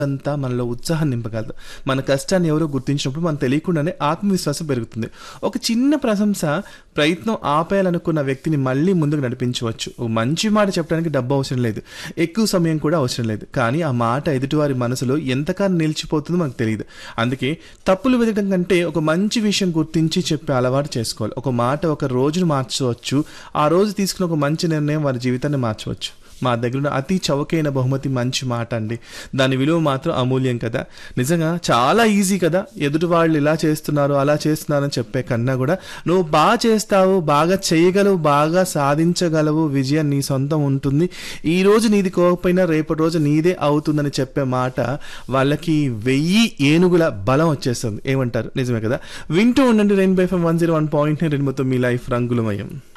అంతా మనలో ఉత్సాహం నింపగలదు మన కష్టాన్ని ఎవరో గుర్తించినప్పుడు మనం తెలియకుండానే ఆత్మవిశ్వాసం పెరుగుతుంది ఒక చిన్న ప్రశంస ప్రయత్నం ఆపేయాలనుకున్న వ్యక్తిని మళ్ళీ ముందుకు నడిపించవచ్చు ఒక మంచి మాట చెప్పడానికి డబ్బు అవసరం లేదు ఎక్కువ సమయం కూడా అవసరం లేదు కానీ ఆ మాట ఎదుటివారి మనసులో ఎంతకాలం నిలిచిపోతుందో మనకు తెలియదు అందుకే తప్పులు వెతకడం కంటే ఒక మంచి విషయం గుర్తించి చెప్పే అలవాటు చేసుకోవాలి ఒక మాట ఒక రోజును మార్చవచ్చు ఆ రోజు తీసుకున్న ఒక మంచి నిర్ణయం వారి జీవితాన్ని మార్చవచ్చు మా దగ్గర ఉన్న అతి చౌకైన బహుమతి మంచి మాట అండి దాని విలువ మాత్రం అమూల్యం కదా నిజంగా చాలా ఈజీ కదా ఎదుటి వాళ్ళు ఇలా చేస్తున్నారు అలా చేస్తున్నారు అని చెప్పే కన్నా కూడా నువ్వు బాగా చేస్తావు బాగా చేయగలవు బాగా సాధించగలవు విజయం నీ సొంతం ఉంటుంది ఈ రోజు నీది కోకపోయినా రేపటి రోజు నీదే అవుతుందని చెప్పే మాట వాళ్ళకి వెయ్యి ఏనుగుల బలం వచ్చేస్తుంది ఏమంటారు నిజమే కదా వింటూ ఉండండి rainbow five one zero one point రెండు మొత్తం మీ లైఫ్ రంగులమయం